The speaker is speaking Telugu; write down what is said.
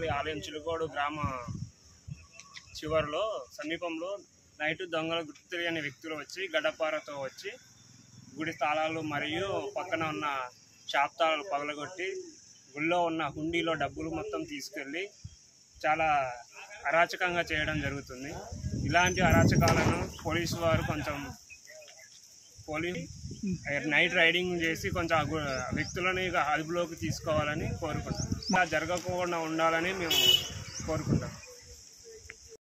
దేవుడి ఆలయం చిలుకోడు గ్రామ చివరిలో సమీపంలో నైట్ దొంగలు గుర్తు తెలియని వ్యక్తులు వచ్చి గడ్డపారతో వచ్చి గుడి తాళాలు మరియు పక్కన ఉన్న షాప్ తాళాలు పగలగొట్టి గుళ్ళో ఉన్న హుండీలో డబ్బులు మొత్తం తీసుకెళ్ళి చాలా అరాచకంగా చేయడం జరుగుతుంది ఇలాంటి అరాచకాలను పోలీసు వారు కొంచెం పోలీస్ నైట్ రైడింగ్ చేసి కొంచెం ఆ గు- వ్యక్తులను ఇక అదుపులోకి తీసుకోవాలని కోరుకుంటాం ఇలా జరగకుండా ఉండాలని మేము కోరుకుంటాం